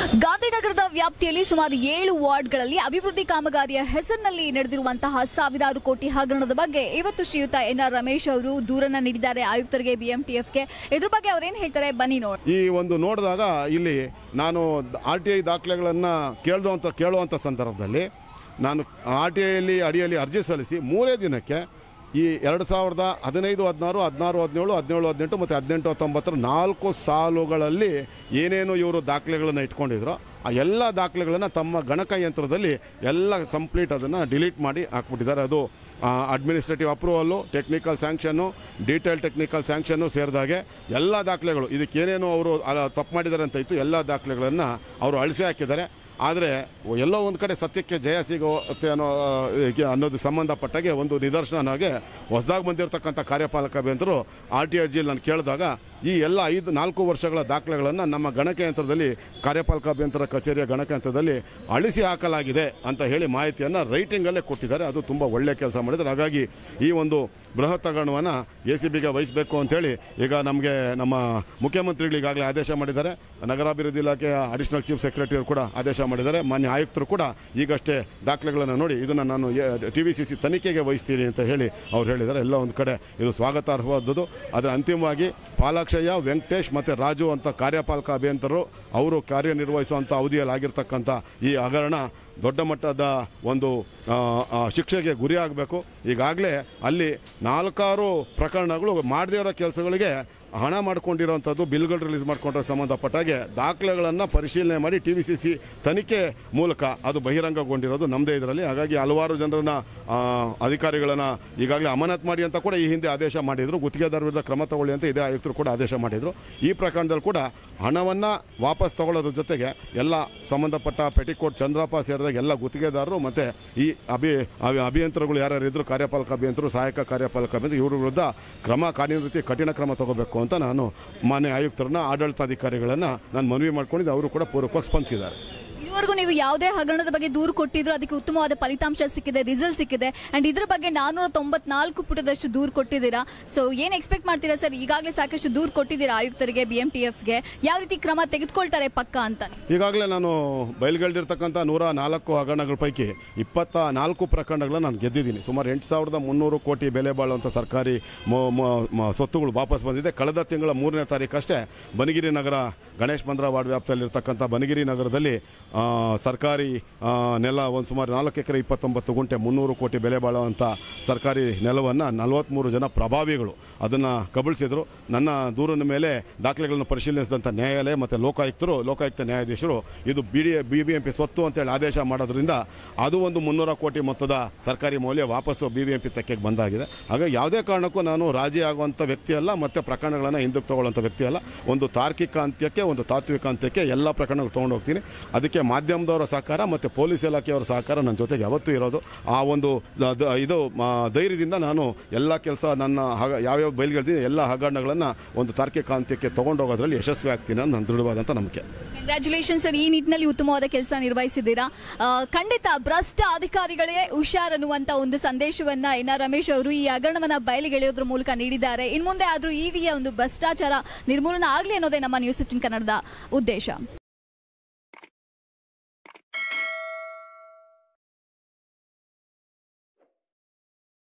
ಗಾಂಧಿನಗರದ ವ್ಯಾಪ್ತಿಯಲ್ಲಿ ಸುಮಾರು ಏಳು ವಾರ್ಡ್ಗಳಲ್ಲಿ ಅಭಿವೃದ್ಧಿ ಕಾಮಗಾರಿಯ ಹೆಸರಿನಲ್ಲಿ ನಡೆದಿರುವಂತಹ ಸಾವಿರಾರು ಕೋಟಿ ಹಗರಣದ ಬಗ್ಗೆ ಇವತ್ತು ಶ್ರೀಯುತ ಎನ್ ಆರ್ ರಮೇಶ್ ಅವರು ದೂರನ್ನ ನೀಡಿದ್ದಾರೆ ಆಯುಕ್ತರಿಗೆ ಬಿಎಂಟಿಎಫ್ಗೆ ಇದ್ರ ಬಗ್ಗೆ ಅವ್ರೇನ್ ಹೇಳ್ತಾರೆ ಬನ್ನಿ ನೋಡಿ ಈ ಒಂದು ನೋಡಿದಾಗ ಇಲ್ಲಿ ನಾನು ಆರ್ ಟಿ ಐ ದಾಖಲೆಗಳನ್ನು ಕೇಳ್ದು ಕೇಳುವಂಥ ಸಂದರ್ಭದಲ್ಲಿ ನಾನು ಆರ್ ಟಿ ಐಯಲ್ಲಿ ಅಡಿಯಲ್ಲಿ ಅರ್ಜಿ ಸಲ್ಲಿಸಿ ಮೂರೇ ದಿನಕ್ಕೆ ಈ ಎರಡು ಸಾವಿರದ ಹದಿನೈದು ಹದಿನಾರು ಹದಿನಾರು ಹದಿನೇಳು ಹದಿನೇಳು ಹದಿನೆಂಟು ಮತ್ತು ಹದಿನೆಂಟು ಹತ್ತೊಂಬತ್ತರ ನಾಲ್ಕು ಸಾಲುಗಳಲ್ಲಿ ಏನೇನು ಇವರು ದಾಖಲೆಗಳನ್ನು ಇಟ್ಕೊಂಡಿದ್ರು ಆ ಎಲ್ಲ ದಾಖಲೆಗಳನ್ನು ತಮ್ಮ ಗಣಕ ಯಂತ್ರದಲ್ಲಿ ಎಲ್ಲ ಕಂಪ್ಲೀಟ್ ಅದನ್ನು ಡಿಲೀಟ್ ಮಾಡಿ ಹಾಕ್ಬಿಟ್ಟಿದ್ದಾರೆ ಅದು administrative approval technical sanction detail technical sanction ಸೇರಿದಾಗೆ ಎಲ್ಲ ದಾಖಲೆಗಳು ಇದಕ್ಕೇನೇನು ಅವರು ತಪ್ಪು ಮಾಡಿದ್ದಾರೆ ಅಂತ ಇತ್ತು ಎಲ್ಲ ದಾಖಲೆಗಳನ್ನು ಅವರು ಅಳಿಸಿ ಹಾಕಿದ್ದಾರೆ ಆದರೆ ಎಲ್ಲೋ ಒಂದು ಕಡೆ ಸತ್ಯಕ್ಕೆ ಜಯ ಸಿಗುತ್ತೆ ಅನ್ನೋ ಆ, ಗೆ- ಅನ್ನೋದಕ್ಕೆ ಸಂಬಂಧಪಟ್ಟಾಗೆ ಒಂದು ನಿದರ್ಶನನಾಗೆ ಹೊಸದಾಗಿ ಬಂದಿರತಕ್ಕಂಥ ಕಾರ್ಯಪಾಲಕ ಅಭಿಯಂತರು ಆರ್ ಟಿ ಅರ್ಜಿಯಲ್ಲಿ ನಾನು ಕೇಳಿದಾಗ ಈ ಎಲ್ಲ ಐದು ನಾಲ್ಕು ವರ್ಷಗಳ ದಾಖಲೆಗಳನ್ನು ನಮ್ಮ ಗಣಕಯಂತ್ರದಲ್ಲಿ ಕಾರ್ಯಪಾಲಕ ಅಭಿಯಂತರ ಕಚೇರಿಯ ಗಣಕಯಂತ್ರದಲ್ಲಿ ಅಳಿಸಿ ಹಾಕಲಾಗಿದೆ ಅಂತ ಹೇಳಿ ಮಾಹಿತಿಯನ್ನು ರೈಟಿಂಗಲ್ಲೇ ಕೊಟ್ಟಿದ್ದಾರೆ ಅದು ತುಂಬ ಒಳ್ಳೆಯ ಕೆಲಸ ಮಾಡಿದ್ದಾರೆ ಹಾಗಾಗಿ ಈ ಒಂದು ಬೃಹತ್ ಹಗರಣವನ್ನು ಎ ಸಿ ಬಿಗೆ ವಹಿಸಬೇಕು ಅಂತೇಳಿ ಈಗ ನಮಗೆ ನಮ್ಮ ಮುಖ್ಯಮಂತ್ರಿಗಳು ಈಗಾಗಲೇ ಆದೇಶ ಮಾಡಿದ್ದಾರೆ ನಗರಾಭಿವೃದ್ಧಿ ಇಲಾಖೆಯ ಅಡಿಷನಲ್ ಚೀಫ್ ಸೆಕ್ರೆಟರಿ ಕೂಡ ಆದೇಶ ಮಾಡಿದ್ದಾರೆ ಮಾನ್ಯ ಆಯುಕ್ತರು ಕೂಡ ಈಗಷ್ಟೇ ದಾಖಲೆಗಳನ್ನು ನೋಡಿ ಇದನ್ನು ನಾನು ಟಿ ವಿ ಸಿ ಸಿ ತನಿಖೆಗೆ ವಹಿಸ್ತೀನಿ ಅಂತ ಹೇಳಿ ಅವ್ರು ಹೇಳಿದ್ದಾರೆ ಎಲ್ಲ ಒಂದು ಕಡೆ ಇದು ಸ್ವಾಗತಾರ್ಹವಾದದ್ದು ಅದರ ಅಂತಿಮವಾಗಿ ಪಾಲಾಕ್ಷಯ್ಯ ವೆಂಕಟೇಶ್ ಮತ್ತು ರಾಜು ಅಂತ ಕಾರ್ಯಪಾಲಕ ಅಭಿಯಂತರು ಅವರು ಕಾರ್ಯನಿರ್ವಹಿಸುವಂಥ ಅವಧಿಯಲ್ಲಿ ಆಗಿರ್ತಕ್ಕಂಥ ಈ ಹಗರಣ ದೊಡ್ಡ ಮಟ್ಟದ ಒಂದು ಆ, ಆ, ಶಿಕ್ಷೆಗೆ ಗುರಿಯಾಗಬೇಕು ಈಗಾಗಲೇ ಅಲ್ಲಿ ನಾಲ್ಕಾರು ಪ್ರಕರಣಗಳು ಮಾಡದೇ ಇರೋ ಕೆಲಸಗಳಿಗೆ ಹಣ ಮಾಡ್ಕೊಂಡಿರೋಂಥದ್ದು ಬಿಲ್ಗಳು ರಿಲೀಸ್ ಮಾಡ್ಕೊಂಡ್ರೆ ಸಂಬಂಧಪಟ್ಟಾಗೆ ದಾಖಲೆಗಳನ್ನು ಪರಿಶೀಲನೆ ಮಾಡಿ ಟಿ ವಿ ಸಿ ಸಿ ತನಿಖೆ ಮೂಲಕ ಅದು ಬಹಿರಂಗಗೊಂಡಿರೋದು ನಮ್ಮದೇ ಇದರಲ್ಲಿ ಹಾಗಾಗಿ ಹಲವಾರು ಜನರನ್ನ ಆ, ಅಧಿಕಾರಿಗಳನ್ನ ಈಗಾಗಲೇ ಅಮಾನತ್ ಮಾಡಿ ಅಂತ ಕೂಡ ಈ ಹಿಂದೆ ಆದೇಶ ಮಾಡಿದ್ರು ಗುತ್ತಿಗೆದಾರ ವಿರುದ್ಧ ಕ್ರಮ ತಗೊಳ್ಳಿ ಅಂತ ಇದೇ ಆಯುಕ್ತರು ಕೂಡ ಆದೇಶ ಮಾಡಿದ್ರು ಈ ಪ್ರಕರಣದಲ್ಲಿ ಕೂಡ ಹಣವನ್ನು ವಾಪಸ್ ತಗೊಳ್ಳೋದ್ರ ಜೊತೆಗೆ ಎಲ್ಲ ಸಂಬಂಧಪಟ್ಟ ಪೆಟಿಕೋಟ್ ಚಂದ್ರಪ್ಪ ಸೇರಿದಾಗ ಎಲ್ಲ ಗುತ್ತಿಗೆದಾರರು ಮತ್ತು ಈ ಅಭಿ ಅಭಿ- ಅಭಿಯಂತರಗಳು ಯಾರ್ಯಾರು ಇದ್ರು ಕಾರ್ಯಪಾಲಕ ಅಭಿಯಂತರು ಸಹಾಯಕ ಕಾರ್ಯಪಾಲಕ ಅಭಿಯಂತರು ಇವ್ರ ವಿರುದ್ಧ ಕ್ರಮ ಕಾರ್ಯನಿರ್ವೃತ್ತಿ ಕಠಿಣ ಕ್ರಮ ತಗೋಬೇಕು ಅಂತ ನಾನು ಮಾನ್ಯ ಆಯುಕ್ತರನ್ನ ಆಡಳಿತಾಧಿಕಾರಿಗಳನ್ನ ನಾನು ಮನವಿ ಮಾಡ್ಕೊಂಡಿದ್ದೆ ಅವರು ಕೂಡ ಪೂರ್ವಕವಾಗಿ ಸ್ಪಂದಿಸಿದ್ದಾರೆ ಇದುವರೆಗೂ ನೀವು ಯಾವುದೇ ಹಗರಣದ ಬಗ್ಗೆ ದೂರು ಕೊಟ್ಟಿದ್ರು ಅದಕ್ಕೆ ಉತ್ತಮವಾದ ಫಲಿತಾಂಶ ಸಿಕ್ಕಿದೆ ರಿಸಲ್ಟ್ ಸಿಕ್ಕಿದೆ ಅಂಡ್ ಇದ್ರ ಬಗ್ಗೆ ನಾನೂರ ತೊಂಬತ್ನಾಲ್ಕು ಪುಟದಷ್ಟು ದೂರು ಕೊಟ್ಟಿದ್ದೀರಾ ಸೊ ಏನ್ ಎಕ್ಸ್ಪೆಕ್ಟ್ ಮಾಡ್ತೀರಾ ಸರ್ ಈಗಾಗಲೇ ಸಾಕಷ್ಟು ದೂರು ಕೊಟ್ಟಿದ್ದೀರಾ ಆಯುಕ್ತರಿಗೆ ಬಿಎಂಟಿಎಫ್ಗೆ ಯಾವ ರೀತಿ ಕ್ರಮ ತೆಗೆದುಕೊಳ್ತಾರೆ ಪಕ್ಕ ಅಂತ ಈಗಾಗಲೇ ನಾನು ಬಯಲುಗಳಿರ್ತಕ್ಕಂಥ ನೂರ ನಾಲ್ಕು ಹಗರಣಗಳ ಪೈಕಿ ಇಪ್ಪತ್ತ ನಾಲ್ಕು ಪ್ರಕರಣಗಳನ್ನ ನಾನು ಗೆದ್ದಿದ್ದೀನಿ ಸುಮಾರು ಎಂಟು ಸಾವಿರದ ಮುನ್ನೂರು ಕೋಟಿ ಬೆಲೆ ಬಾಳುವಂಥ ಸರ್ಕಾರಿ ಮೊ- ಮೊ- ಮ- ಸ್ವತ್ತುಗಳು ವಾಪಸ್ ಬಂದಿದೆ ಕಳೆದ ತಿಂಗಳ ಮೂರನೇ ತಾರೀಕಷ್ಟೇ ಬನಗಿರಿ ನಗರ ಗಣೇಶ್ ಮಂದ್ರ ವಾರ್ಡ್ ವ್ಯಾಪ್ತಿಯಲ್ಲಿರ್ತಕ್ಕಂಥ ಬನಗಿರಿ ನಗರದಲ್ಲಿ ಆ, ಸರ್ಕಾರಿ ಆ, ನೆಲ ಒಂದು ಸುಮಾರು ನಾಲ್ಕು ಎಕರೆ ಇಪ್ಪತ್ತೊಂಬತ್ತು ಗುಂಟೆ ಮುನ್ನೂರು ಕೋಟಿ ಬೆಲೆ ಬಾಳುವಂಥ ಸರ್ಕಾರಿ ನೆಲವನ್ನು ನಲವತ್ತ್ಮೂರು ಜನ ಪ್ರಭಾವಿಗಳು ಅದನ್ನು ಕಬಳಿಸಿದ್ರು ನನ್ನ ದೂರಿನ ಮೇಲೆ ದಾಖಲೆಗಳನ್ನು ಪರಿಶೀಲಿಸಿದಂಥ ನ್ಯಾಯಾಲಯ ಮತ್ತು ಲೋಕಾಯುಕ್ತರು ಲೋಕಾಯುಕ್ತ ನ್ಯಾಯಾಧೀಶರು ಇದು B D B B M P ಸ್ವತ್ತು ಅಂತೇಳಿ ಆದೇಶ ಮಾಡೋದ್ರಿಂದ ಅದು ಒಂದು ಮುನ್ನೂರ ಕೋಟಿ ಮೊತ್ತದ ಸರ್ಕಾರಿ ಮೌಲ್ಯ ವಾಪಸ್ಸು ಬಿ ಬಿ ಎಂ ಪಿ ತೆಕ್ಕೆಗೆ ಬಂದಾಗಿದೆ ಹಾಗಾಗಿ ಯಾವುದೇ ಕಾರಣಕ್ಕೂ ನಾನು ರಾಜಿ ಆಗುವಂಥ ವ್ಯಕ್ತಿ ಅಲ್ಲ ಮತ್ತು ಪ್ರಕರಣಗಳನ್ನು ಹಿಂದಕ್ಕೆ ತಗೊಳ್ಳುವಂಥ ವ್ಯಕ್ತಿ ಅಲ್ಲ ಒಂದು ತಾರ್ಕಿಕ ಅಂತ್ಯಕ್ಕೆ ಒಂದು ತಾತ್ವಿಕ ಅಂತ್ಯಕ್ಕೆ ಎಲ್ಲ ಪ್ರಕರಣಗಳು ತೊಗೊಂಡು ಹೋಗ್ತೀನಿ ಅದಕ್ಕೆ ಮಾಧ್ಯಮದವರ ಸಹಕಾರ ಮತ್ತು ಪೊಲೀಸ್ ಇಲಾಖೆಯವರ ಸಹಕಾರ ನನ್ನ ಜೊತೆಗೆ ಯಾವತ್ತೂ ಇರೋದು ಆ ಒಂದು ದ- ದ- ಇದು ಆ, ಧೈರ್ಯದಿಂದ ನಾನು ಎಲ್ಲ ಕೆಲಸ ನನ್ನ ಹಗ- ಯಾವ್ಯಾವ ಬಯಲುಗಳಿದ್ದೀನಿ ಎಲ್ಲ ಹಗರಣಗಳನ್ನು ಒಂದು ತಾರ್ಕಿಕ ಅಂತ್ಯಕ್ಕೆ ತೊಗೊಂಡೋಗೋದ್ರಲ್ಲಿ ಯಶಸ್ವಿ ಆಗ್ತೀನಿ ಅಂತ ನನ್ನ ದೃಢವಾದಂಥ ನಂಬಿಕೆ ಕಂಗ್ರ್ಯಾಚುಲೇಷನ್ ಸರ್ ಈ ನಿಟ್ಟಿನಲ್ಲಿ ಉತ್ತಮವಾದ ಕೆಲಸ ನಿರ್ವಹಿಸಿದ್ದೀರಾ ಆ, ಖಂಡಿತ ಭ್ರಷ್ಟ ಅಧಿಕಾರಿಗಳೇ ಹುಷಾರ್ ಅನ್ನುವಂತ ಒಂದು ಸಂದೇಶವನ್ನ ಎನ್ ಆರ್ ರಮೇಶ್ ಅವರು ಈ ಹಗರಣವನ್ನ ಬಯಲಿಗೆಳೆಯೋದ್ರ ಮೂಲಕ ನೀಡಿದ್ದಾರೆ ಇನ್ ಮುಂದೆ ಆದ್ರೂ ಇಡಿಯ ಒಂದು ಭ್ರಷ್ಟಾಚಾರ ನಿರ್ಮೂಲನೆ ಆಗ್ಲಿ ಅನ್ನೋದೇ ನಮ್ಮ ನ್ಯೂಸ್ ಫಿಫ್ಟೀನ್ ಕನ್ನಡದ ಉದ್ದೇಶ